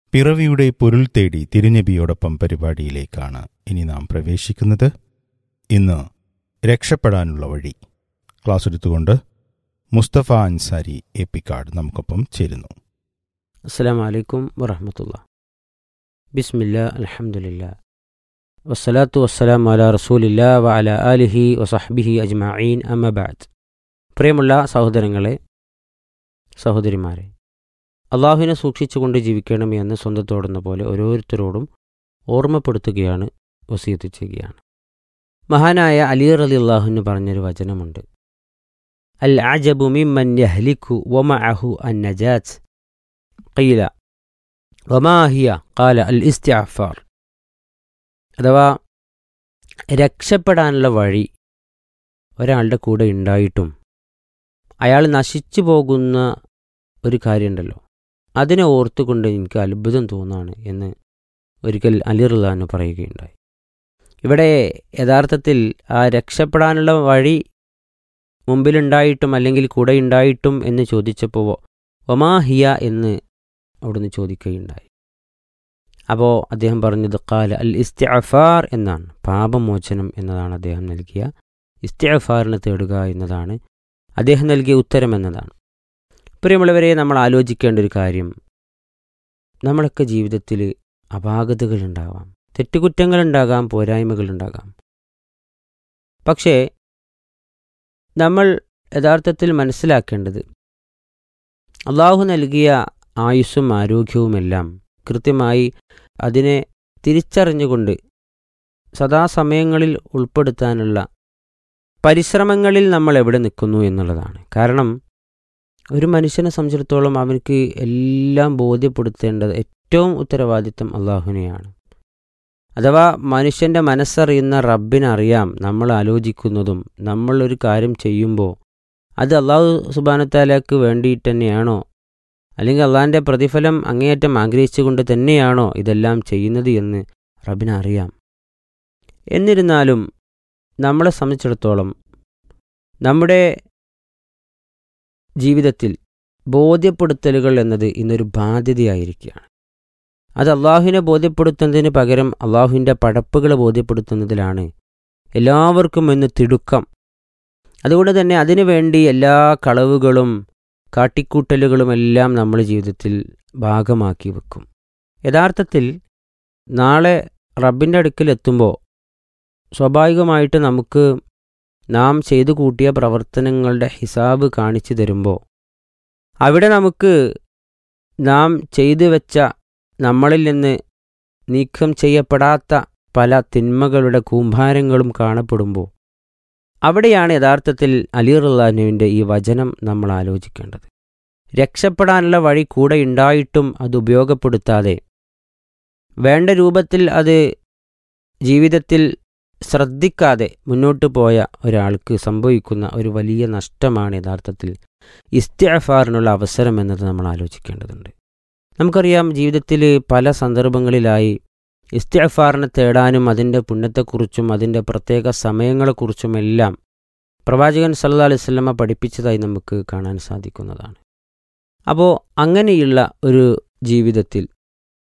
പിറവിയുടെ പൊരുൾ തേടി തിരുനബിയോടൊപ്പം പരിപാടിയിലേക്കാണ് ഇനി നാം പ്രവേശിക്കുന്നത് ഇന്ന് രക്ഷപ്പെടാനുള്ള വഴി ക്ലാസ് എടുത്തുകൊണ്ട് മുസ്തഫ അൻസാരി എപ്പിക്കാട് നമുക്കൊപ്പം ചേരുന്നു അസ്സാം വലൈക്കും വറഹമത്തുള്ള ബിസ്മില്ല അലഹമുല്ല വസ്സലാത്തു വസ്സലാം അല റസൂലില്ല വ അല ആലിഹി വസഹ്ബിഹി അജ്മഈൻ അമ്മബാദ് പ്രിയമുള്ള സഹോദരങ്ങളെ സഹോദരിമാരെ അള്ളാഹുവിനെ സൂക്ഷിച്ചുകൊണ്ട് ജീവിക്കണമേ എന്ന് സ്വന്തത്തോടുന്ന പോലെ ഓരോരുത്തരോടും ഓർമ്മപ്പെടുത്തുകയാണ് വസീത്ത് ചെയ്യുകയാണ് മഹാനായ അലിയർ അലി അള്ളാഹുവിന് പറഞ്ഞൊരു വചനമുണ്ട് അൽ അജബു മിമ്മൻ യഹ്ലിക്കു വമഅഹു അൻ നജാത്ത് ഖീല വമാഹിയ കാല അൽ ഇസ്തിഅഫാർ അഥവാ രക്ഷപ്പെടാനുള്ള വഴി ഒരാളുടെ കൂടെ ഉണ്ടായിട്ടും അയാൾ നശിച്ചു പോകുന്ന ഒരു കാര്യമുണ്ടല്ലോ അതിനെ ഓർത്തുകൊണ്ട് എനിക്ക് അത്ഭുതം തോന്നാണ് എന്ന് ഒരിക്കൽ അലിറുല്ലാന്ന് പറയുകയുണ്ടായി ഇവിടെ യഥാർത്ഥത്തിൽ ആ രക്ഷപ്പെടാനുള്ള വഴി മുമ്പിലുണ്ടായിട്ടും അല്ലെങ്കിൽ കൂടെ ഉണ്ടായിട്ടും എന്ന് ചോദിച്ചപ്പോൾ ഒമാഹിയ എന്ന് അവിടുന്ന് ചോദിക്കുകയുണ്ടായി അപ്പോൾ അദ്ദേഹം പറഞ്ഞത് കാല അൽ ഇസ്തിഅഫാർ എന്നാണ് പാപമോചനം എന്നതാണ് അദ്ദേഹം നൽകിയ ഇസ്തിഅഫാറിനെ തേടുക എന്നതാണ് അദ്ദേഹം നൽകിയ ഉത്തരം എന്നതാണ് പ്രിയമുള്ളവരെ നമ്മൾ ആലോചിക്കേണ്ട ഒരു കാര്യം നമ്മളൊക്കെ ജീവിതത്തിൽ അപാകതകളുണ്ടാവാം തെറ്റുകുറ്റങ്ങളുണ്ടാകാം പോരായ്മകളുണ്ടാകാം പക്ഷേ നമ്മൾ യഥാർത്ഥത്തിൽ മനസ്സിലാക്കേണ്ടത് അള്ളാഹു നൽകിയ ആയുസ്സും ആരോഗ്യവുമെല്ലാം കൃത്യമായി അതിനെ തിരിച്ചറിഞ്ഞുകൊണ്ട് സദാസമയങ്ങളിൽ ഉൾപ്പെടുത്താനുള്ള പരിശ്രമങ്ങളിൽ നമ്മൾ എവിടെ നിൽക്കുന്നു എന്നുള്ളതാണ് കാരണം ഒരു മനുഷ്യനെ സംബന്ധിച്ചിടത്തോളം അവനക്ക് എല്ലാം ബോധ്യപ്പെടുത്തേണ്ടത് ഏറ്റവും ഉത്തരവാദിത്തം അള്ളാഹുവിനെയാണ് അഥവാ മനുഷ്യൻ്റെ മനസ്സറിയുന്ന റബ്ബിനറിയാം നമ്മൾ ആലോചിക്കുന്നതും നമ്മളൊരു കാര്യം ചെയ്യുമ്പോൾ അത് അള്ളാഹു സുബാനത്താലക്ക് വേണ്ടിയിട്ട് തന്നെയാണോ അല്ലെങ്കിൽ അള്ളാഹിൻ്റെ പ്രതിഫലം അങ്ങേയറ്റം ആഗ്രഹിച്ചുകൊണ്ട് തന്നെയാണോ ഇതെല്ലാം ചെയ്യുന്നത് എന്ന് റബിനറിയാം എന്നിരുന്നാലും നമ്മളെ സംബന്ധിച്ചിടത്തോളം നമ്മുടെ ജീവിതത്തിൽ ബോധ്യപ്പെടുത്തലുകൾ എന്നത് ഇന്നൊരു ബാധ്യതയായിരിക്കുകയാണ് അത് അള്ളാഹുവിനെ ബോധ്യപ്പെടുത്തുന്നതിന് പകരം അള്ളാഹുവിൻ്റെ പടപ്പുകളെ ബോധ്യപ്പെടുത്തുന്നതിലാണ് എല്ലാവർക്കും ഇന്ന് തിടുക്കം അതുകൊണ്ട് തന്നെ അതിനുവേണ്ടി എല്ലാ കളവുകളും കാട്ടിക്കൂട്ടലുകളുമെല്ലാം നമ്മൾ ജീവിതത്തിൽ ഭാഗമാക്കി വെക്കും യഥാർത്ഥത്തിൽ നാളെ റബ്ബിൻ്റെ അടുക്കൽ എത്തുമ്പോൾ സ്വാഭാവികമായിട്ട് നമുക്ക് നാം ചെയ്തു കൂട്ടിയ പ്രവർത്തനങ്ങളുടെ ഹിസാബ് കാണിച്ചു തരുമ്പോൾ അവിടെ നമുക്ക് നാം ചെയ്തു വെച്ച നമ്മളിൽ നിന്ന് നീക്കം ചെയ്യപ്പെടാത്ത പല തിന്മകളുടെ കൂമ്പാരങ്ങളും കാണപ്പെടുമ്പോൾ അവിടെയാണ് യഥാർത്ഥത്തിൽ അലിറുല്ലാനുവിൻ്റെ ഈ വചനം നമ്മൾ ആലോചിക്കേണ്ടത് രക്ഷപ്പെടാനുള്ള വഴി കൂടെ ഉണ്ടായിട്ടും അത് ഉപയോഗപ്പെടുത്താതെ വേണ്ട രൂപത്തിൽ അത് ജീവിതത്തിൽ ശ്രദ്ധിക്കാതെ മുന്നോട്ട് പോയ ഒരാൾക്ക് സംഭവിക്കുന്ന ഒരു വലിയ നഷ്ടമാണ് യഥാർത്ഥത്തിൽ ഇസ്തിഅഫാറിനുള്ള അവസരം എന്നത് നമ്മൾ ആലോചിക്കേണ്ടതുണ്ട് നമുക്കറിയാം ജീവിതത്തിൽ പല സന്ദർഭങ്ങളിലായി ഇസ്തിഅഫാറിനെ തേടാനും അതിൻ്റെ പുണ്യത്തെക്കുറിച്ചും അതിൻ്റെ പ്രത്യേക സമയങ്ങളെക്കുറിച്ചുമെല്ലാം പ്രവാചകൻ സല്ലാ അലൈഹി സ്വലമ പഠിപ്പിച്ചതായി നമുക്ക് കാണാൻ സാധിക്കുന്നതാണ് അപ്പോൾ അങ്ങനെയുള്ള ഒരു ജീവിതത്തിൽ